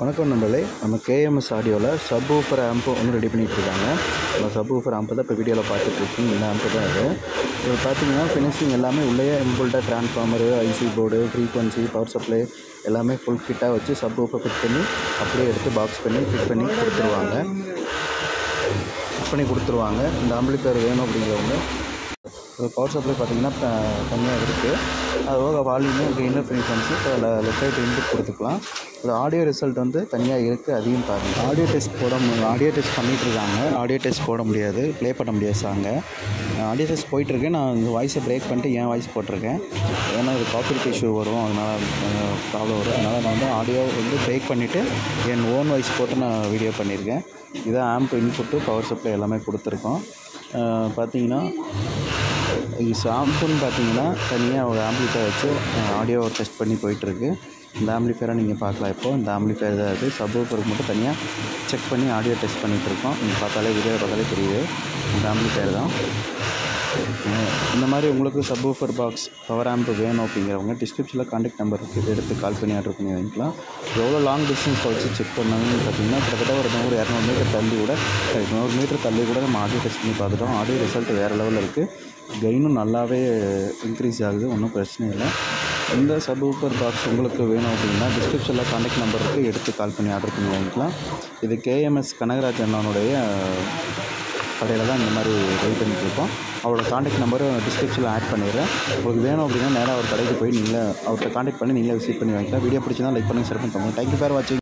வணக்கம் நண்பர்களே நம்ம கேஎம்எஸ் ஆடியோவில் சப் ஊஃபர் ஆம்பு ஒன்று ரெடி பண்ணிட்டு இருக்காங்க அந்த சப் ஊஃபர் ஆம்பு தான் இப்போ வீடியோவில் பார்த்துட்டு இருக்கீங்க இந்த ஆம்பு தான் இது இது பார்த்தீங்கன்னா ஃபினிஷிங் எல்லாமே உள்ளேயே இம்புல்ட்டாக transformer IC board frequency power supply எல்லாமே ஃபுல் கிட்டாக வச்சு சப் ஊஃபர் ஃபிட் பண்ணி அப்படியே எடுத்து பாக்ஸ் பண்ணி ஃபிட் பண்ணி கொடுத்துருவாங்க ஃபிட் பண்ணி கொடுத்துருவாங்க இந்த ஆம்பிளிஃபையர் வேணும் அப்படிங்கிறவங்க ஒரு பவர் சப்ளை பார்த்தீங்கன்னா தனியாக இருக்குது அது போக வால்யூமு கெயினர் ஃப்ரீக்வன்சி இப்போ லெஃப்ட் ரைட் இன்புட் கொடுத்துக்கலாம் இது ஆடியோ ரிசல்ட் வந்து தனியாக இருக்குது அதையும் பாருங்கள் ஆடியோ டெஸ்ட் போட மு- ஆடியோ டெஸ்ட் பண்ணிட்டு இருக்காங்க ஆடியோ டெஸ்ட் போட முடியாது ப்ளே பண்ண முடியாது சாங்கை ஆடியோ டெஸ்ட் போயிட்டுருக்கு நான் இந்த வாய்ஸை பிரேக் பண்ணிட்டு என் வாய்ஸ் போட்டிருக்கேன் ஏன்னா இது காப்பி இஷ்யூ வரும் அதனால் ப்ராப்ளம் வரும் அதனால் நான் வந்து ஆடியோ வந்து பிரேக் பண்ணிவிட்டு என் ஓன் வாய்ஸ் போட்டு நான் வீடியோ பண்ணியிருக்கேன் இதான் ஆம்ப் இன்புட்டு பவர் சப்ளை எல்லாமே கொடுத்துருக்கோம் அஹ் பார்த்தீங்கன்னா இது ஷாம்புன்னு பார்த்தீங்கன்னா தனியாக ஒரு ஆம்பிளிஃபையர் வச்சு ஆடியோ டெஸ்ட் பண்ணி போயிட்டுருக்கு இந்த ஆம்பிளிஃபையரை நீங்கள் பார்க்கலாம் இப்போ இந்த ஆம்பிளிஃபையர் தான் இருக்குது சப்வூஃபருக்கு மட்டும் தனியாக செக் பண்ணி ஆடியோ டெஸ்ட் பண்ணிகிட்டு இருக்கோம் நீங்கள் பார்த்தாலே வீடியோ பார்த்தாலே தெரியுது இந்த ஆம்பிளிஃபையர் தான் அஹ் இந்த மாதிரி உங்களுக்கு சப்வூஃபர் பாக்ஸ் பவர் ஆம்ப் வேணும் அப்படிங்கிறவங்க டிஸ்கிரிப்ஷனில் காண்டாக்ட் நம்பர் இருக்குது எடுத்து கால் பண்ணி ஆர்டர் பண்ணி வாங்கிக்கலாம் எவ்வளோ லாங் டிஸ்டன்ஸ் வச்சு செக் பண்ணணும்னு பார்த்தீங்கன்னா கிட்டத்தட்ட ஒரு நூறு இரநூறு மீட்டர் தள்ளி கூட sorry, நூறு மீட்டர் தள்ளி கூட நம்ம ஆடியோ டெஸ்ட் பண்ணி பார்த்துட்டோம் ஆடியோ ரிசல்ட் வேறு லெவலில் இருக்குது கெயினும் நல்லாவே இன்க்ரீஸ் ஆகுது ஒன்றும் பிரச்சனை இல்லை இந்த சப்வூஃபர் பாக்ஸ் உங்களுக்கு வேணும் அப்படின்னா டிஸ்கிரிப்ஷனில் காண்டாக்ட் நம்பர் இருக்குது எடுத்து கால் பண்ணி ஆர்டர் பண்ணி வாங்கிக்கலாம் இது கேஎம்எஸ் கனகராஜ் அண்ணனுடைய கடையில் தான் இந்த மாதிரி ரெடி பண்ணிட்டு இருக்கோம் அவரோட காண்டாக்ட் நம்பரும் டிஸ்கிரிப்ஷனில் ஆட் பண்ணிடுறேன் உங்களுக்கு வேணும் அப்படின்னா நேராக அவர் கடைக்கு போய் நீங்களே அவர்கிட்ட காண்டாக்ட் பண்ணி நீங்களே விசிட் பண்ணி வாங்கிக்கலாம் வீடியோ பிடிச்சிருந்தா லைக் பண்ணி ஷேர் பண்ணி தேங்க்யூ ஃபார் வாட்சிங்